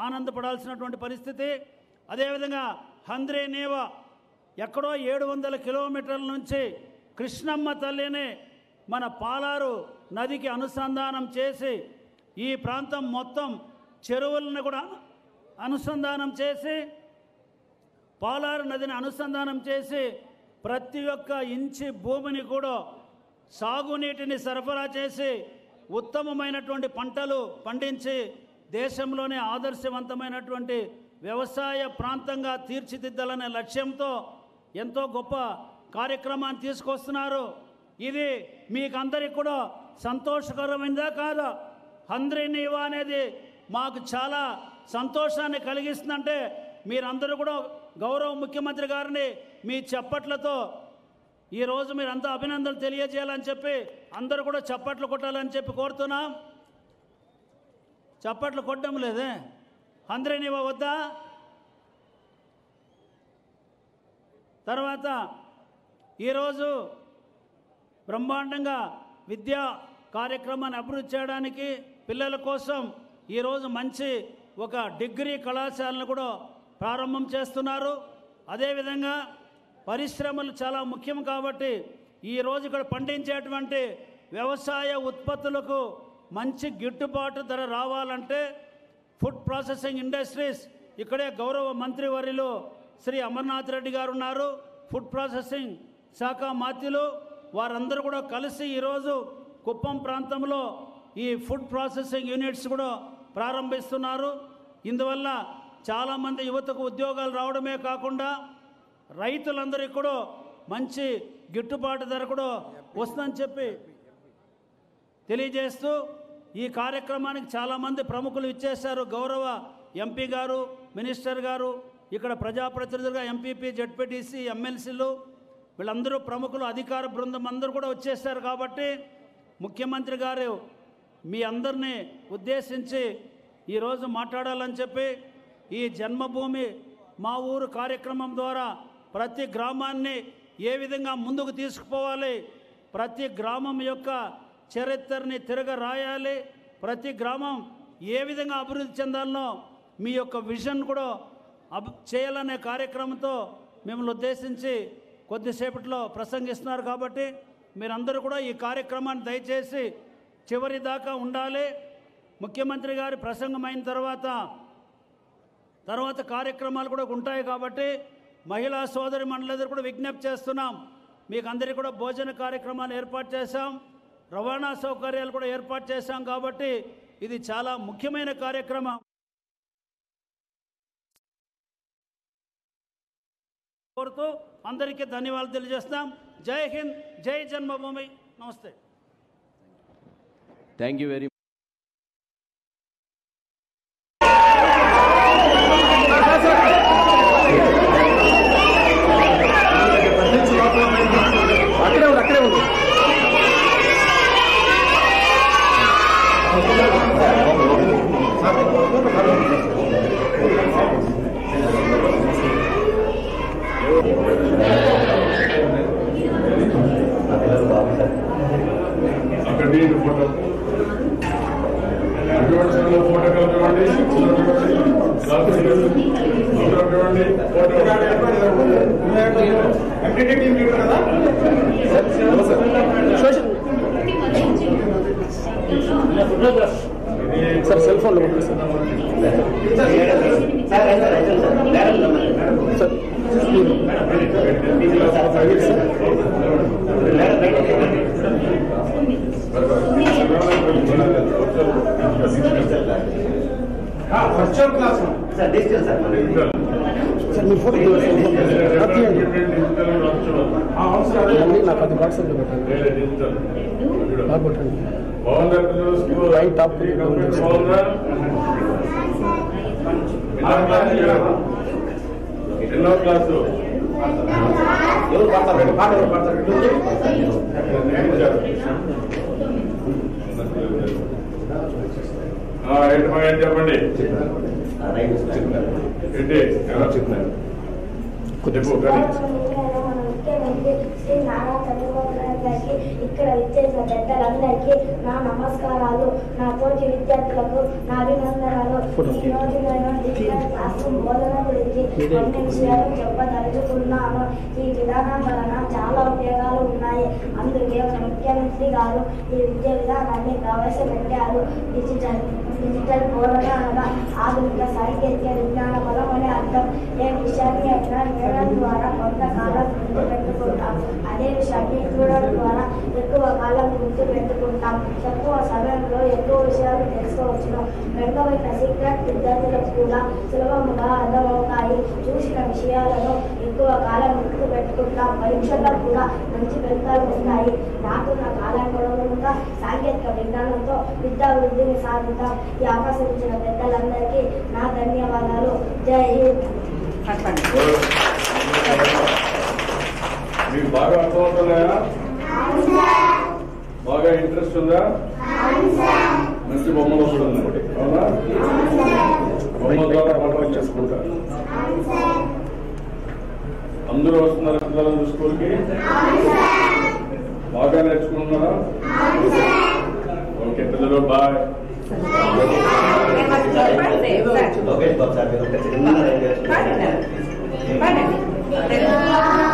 ఆనందపడాల్సినటువంటి పరిస్థితి అదేవిధంగా హంద్రే నేవా ఎక్కడో ఏడు వందల కిలోమీటర్ల నుంచి కృష్ణమ్మ తల్లిని మన పాలారు నదికి అనుసంధానం చేసి ఈ ప్రాంతం మొత్తం చెరువులను కూడా అనుసంధానం చేసి పాలారు నదిని అనుసంధానం చేసి ప్రతి ఒక్క ఇంచి భూమిని కూడా సాగునీటిని సరఫరా చేసి ఉత్తమమైనటువంటి పంటలు పండించి దేశంలోనే ఆదర్శవంతమైనటువంటి వ్యవసాయ ప్రాంతంగా తీర్చిదిద్దాలనే లక్ష్యంతో ఎంతో గొప్ప కార్యక్రమాన్ని తీసుకొస్తున్నారు ఇది మీకందరికి కూడా సంతోషకరమైనదా కాదా హంద్రి నీవా అనేది మాకు చాలా సంతోషాన్ని కలిగిస్తుందంటే మీరందరూ కూడా గౌరవ ముఖ్యమంత్రి గారిని మీ చప్పట్లతో ఈరోజు మీరంతా అభినందనలు తెలియజేయాలని చెప్పి అందరూ కూడా చప్పట్లు కొట్టాలని చెప్పి కోరుతున్నాం చప్పట్లు కొట్టడం లేదే అందరినివ్వ వద్దా తర్వాత ఈరోజు బ్రహ్మాండంగా విద్యా కార్యక్రమాన్ని అభివృద్ధి చేయడానికి పిల్లల కోసం ఈరోజు మంచి ఒక డిగ్రీ కళాశాలను కూడా ప్రారంభం చేస్తున్నారు అదేవిధంగా పరిశ్రమలు చాలా ముఖ్యం కాబట్టి ఈరోజు ఇక్కడ పండించేటువంటి వ్యవసాయ ఉత్పత్తులకు మంచి గిట్టుబాటు ధర రావాలంటే ఫుడ్ ప్రాసెసింగ్ ఇండస్ట్రీస్ ఇక్కడే గౌరవ మంత్రివర్యులు శ్రీ అమర్నాథ్ రెడ్డి గారు ఉన్నారు ఫుడ్ ప్రాసెసింగ్ శాఖ మాత్యులు వారందరూ కూడా కలిసి ఈరోజు కుప్పం ప్రాంతంలో ఈ ఫుడ్ ప్రాసెసింగ్ యూనిట్స్ కూడా ప్రారంభిస్తున్నారు ఇందువల్ల చాలామంది యువతకు ఉద్యోగాలు రావడమే కాకుండా రైతులందరికీ కూడా మంచి గిట్టుబాటు ధర కూడా వస్తుందని చెప్పి తెలియజేస్తూ ఈ కార్యక్రమానికి చాలామంది ప్రముఖులు ఇచ్చేశారు గౌరవ ఎంపీ గారు మినిస్టర్ గారు ఇక్కడ ప్రజాప్రతినిధులుగా ఎంపీపీ జడ్పీటీసీ ఎమ్మెల్సీలు వీళ్ళందరూ ప్రముఖులు అధికార బృందం అందరూ కూడా వచ్చేసారు కాబట్టి ముఖ్యమంత్రి గారు మీ అందరినీ ఉద్దేశించి ఈరోజు మాట్లాడాలని చెప్పి ఈ జన్మభూమి మా ఊరు కార్యక్రమం ద్వారా ప్రతి గ్రామాన్ని ఏ విధంగా ముందుకు తీసుకుపోవాలి ప్రతి గ్రామం యొక్క చరిత్రని తిరగ రాయాలి ప్రతి గ్రామం ఏ విధంగా అభివృద్ధి చెందాలనో మీ యొక్క విజన్ కూడా అబ్ చేయాలనే కార్యక్రమంతో మిమ్మల్ని ఉద్దేశించి కొద్దిసేపట్లో ప్రసంగిస్తున్నారు కాబట్టి మీరందరూ కూడా ఈ కార్యక్రమాన్ని దయచేసి చివరి దాకా ఉండాలి ముఖ్యమంత్రి గారి ప్రసంగం అయిన తర్వాత తర్వాత కార్యక్రమాలు కూడా ఉంటాయి కాబట్టి మహిళా సోదరి మండలందరూ కూడా విజ్ఞప్తి చేస్తున్నాం మీకు అందరికీ కూడా భోజన కార్యక్రమాలు ఏర్పాటు చేశాం రవాణా సౌకర్యాలు కూడా ఏర్పాటు చేశాం కాబట్టి ఇది చాలా ముఖ్యమైన కార్యక్రమం కోరుతూ అందరికీ ధన్యవాదాలు తెలియజేస్తాం జై హింద్ జై జన్మభూమి నమస్తే థ్యాంక్ యూ వెరీ అక్కడే ఉంది అక్కడే ఉంది అక్కడ నీటి ఫోటో అటువంటి సమయంలో ఫోటో కలపండి చూడండి ఫోటో సార్ సెల్ ఫోన్లో కొట్టండి సార్ సార్ సార్ మీరు ఫోటో తీయండి. నాకు తీయండి. మళ్ళీ నాకు అది వాట్సాప్లో పెట్టండి బాగా కొట్టండి Right up to the ground. ఎన్నో క్లాసు ఆ, ఏంటి మా ఏంటి చెప్పండి ఏంటి ఎవరు చెప్తున్నారు చెప్పు కానీ గారికి శ్రీ నారా చంద్రబాబు నాయుడు గారికి ఇక్కడ విచ్చేసిన పెద్దలందరికీ నా నమస్కారాలు నా తోటి విద్యార్థులకు నా అభినందనలు ఈ రోజు నేను డిజిటల్ క్లాస్ రూమ్ బోధన గురించి కొన్ని విషయాలు చెప్పదలుచుకున్నాను ఈ విధానం వలన చాలా ఉపయోగాలు ఉన్నాయి అందుకే మన ముఖ్యమంత్రి గారు ఈ విద్యా విధానాన్ని ప్రవేశపెట్టారు డిజిటల్ డిజిటల్ బోధన అనగా ఆధునిక సాంకేతిక విజ్ఞాన బలం అనే అర్థం ఏ విషయాన్ని అయినా వినడం ద్వారా కొంతకాలం గుర్తు పెట్టుకుంటాం అదే విషయాన్ని చూడడం ద్వారా ఎక్కువ కాలం గుర్తు పెట్టుకుంటాం తక్కువ సమయంలో ఎక్కువ విషయాలు తెలుసుకోవచ్చును రెండవైన సీక్రెట్ విద్యార్థులకు కూడా సులభముగా అర్థమవుతాయి చూసిన విషయాలను ఎక్కువ కాలం గుర్తు పెట్టుకుంటాం పరీక్షల్లో కూడా మంచి ఫలితాలు వస్తాయి రాకున్న కాలం గొడవలుగా సాంకేతిక విజ్ఞానంతో విద్యా వృద్ధిని సాధిద్దాం ఈ అవకాశం ఇచ్చిన పెద్దలందరికీ నా ధన్యవాదాలు జై హింద్ మీకు బాగా అర్థమవుతున్నాయా బాగా ఇంట్రెస్ట్ ఉందా మంచి బొమ్మలు వస్తున్నాయి అవునా బొమ్మల ద్వారా కంట్రోల్ చేసుకుంటారు అందరూ వస్తున్నారు పిల్లలు స్కూల్కి బాగా నేర్చుకుంటున్నారా ఓకే పిల్లలు బాయ్ లోకేష్ బాబు సార్ మీరు ఒక చిన్న రైలు వేసుకుంటారు. పాడండి. పాడండి.